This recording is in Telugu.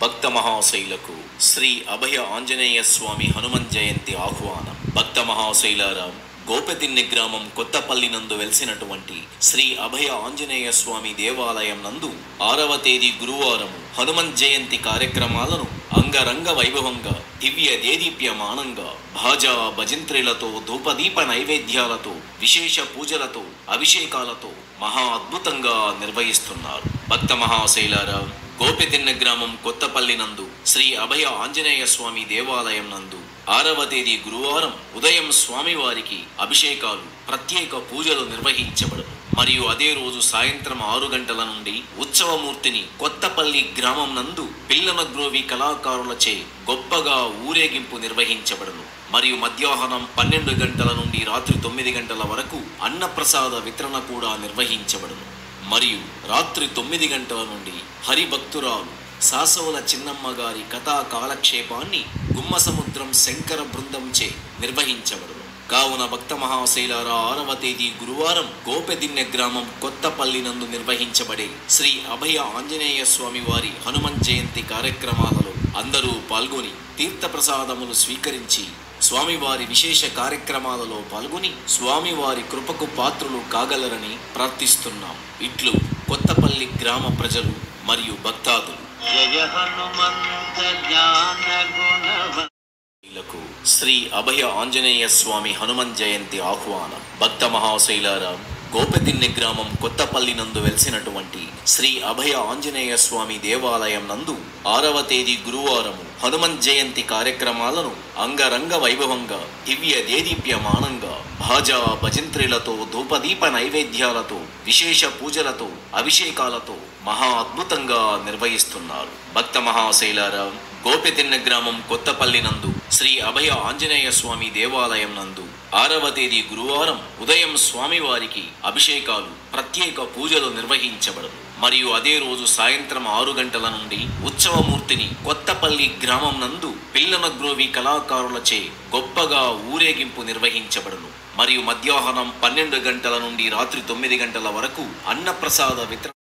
భక్త మహాశైలకు శ్రీ అభయ ఆంజనేయ స్వామి హనుమన్ జయంతి ఆహ్వానం భక్త మహాశైలారా గోపతిన్నె గ్రామం కొత్తపల్లి నందు వెలిసినటువంటి శ్రీ అభయ ఆంజనేయ స్వామి దేవాలయం నందు ఆరవ తేదీ గురువారం హనుమన్ జయంతి కార్యక్రమాలను అంగరంగ వైభవంగా దివ్య దేదీప్యమానంగా భాజా భజంత్రిలతో ధూపదీప నైవేద్యాలతో విశేష పూజలతో అభిషేకాలతో మహా అద్భుతంగా నిర్వహిస్తున్నారు భక్త మహాశైలారా గోపితిన్న గ్రామం కొత్తపల్లి నందు శ్రీ అభయ ఆంజనేయ స్వామి దేవాలయం నందు ఆరవ తేదీ గురువారం ఉదయం స్వామివారికి అభిషేకాలు ప్రత్యేక పూజలు నిర్వహించబడను మరియు అదే రోజు సాయంత్రం ఆరు గంటల నుండి ఉత్సవమూర్తిని కొత్తపల్లి గ్రామం నందు పిల్లనగ్రోవి కళాకారులచే గొప్పగా ఊరేగింపు నిర్వహించబడను మరియు మధ్యాహ్నం పన్నెండు గంటల నుండి రాత్రి తొమ్మిది గంటల వరకు అన్నప్రసాద వితరణ కూడా నిర్వహించబడును మరియు రాత్రి తొమ్మిది గంటల నుండి హరిభక్తురాలు సాసవుల చిన్నమ్మ గారి కథా కాలక్షేపాన్ని గుమ్మసముద్రం శంకర బృందంచే నిర్వహించబడును కావున భక్త మహాశైలారా ఆరవ తేదీ గురువారం గోపెదిన్నె గ్రామం కొత్తపల్లి నందు నిర్వహించబడే శ్రీ అభయ ఆంజనేయ స్వామి వారి హనుమన్ జయంతి కార్యక్రమాలలో అందరూ పాల్గొని తీర్థప్రసాదములు స్వీకరించి స్వామివారి విశేష కార్యక్రమాలలో పాల్గొని స్వామివారి కృపకు పాత్రులు కాగలరని ప్రార్థిస్తున్నాం ఇట్లు కొత్తపల్లి గ్రామ ప్రజలు మరియు భక్తాదులు జయ హనుమంత జ్ఞాన గుణవ లకు శ్రీ అభయ ఆంజనేయ స్వామి హనుమన్ జయంతి ఆహ్వానం భక్త మహాశైలారా గోపతిన్నె గ్రామం కొత్తపల్లి నందు వెలిసినటువంటి శ్రీ అభయ ఆంజనేయ స్వామి దేవాలయం నందు ఆరవ తేదీ గురువారము హనుమన్ జయంతి కార్యక్రమాలను అంగరంగ వైభవంగా దివ్య దేదీప్యమానంగా భాజా భజంత్రిలతో ధూపదీప నైవేద్యాలతో విశేష పూజలతో అభిషేకాలతో మహా అద్భుతంగా నిర్వహిస్తున్నారు భక్త మహాశైలారా గోపితిన్న గ్రామం కొత్తపల్లి నందు శ్రీ అభయ ఆంజనేయ స్వామి దేవాలయం నందు ఆరవ తేదీ గురువారం ఉదయం స్వామివారికి అభిషేకాలు ప్రత్యేక పూజలు నిర్వహించబడను మరియు అదే రోజు సాయంత్రం ఆరు గంటల నుండి ఉత్సవమూర్తిని కొత్తపల్లి గ్రామం నందు పిల్లనగ్రోవి కళాకారులచే గొప్పగా ఊరేగింపు నిర్వహించబడును మరియు మధ్యాహ్నం పన్నెండు గంటల నుండి రాత్రి తొమ్మిది గంటల వరకు అన్నప్రసాద వితరణ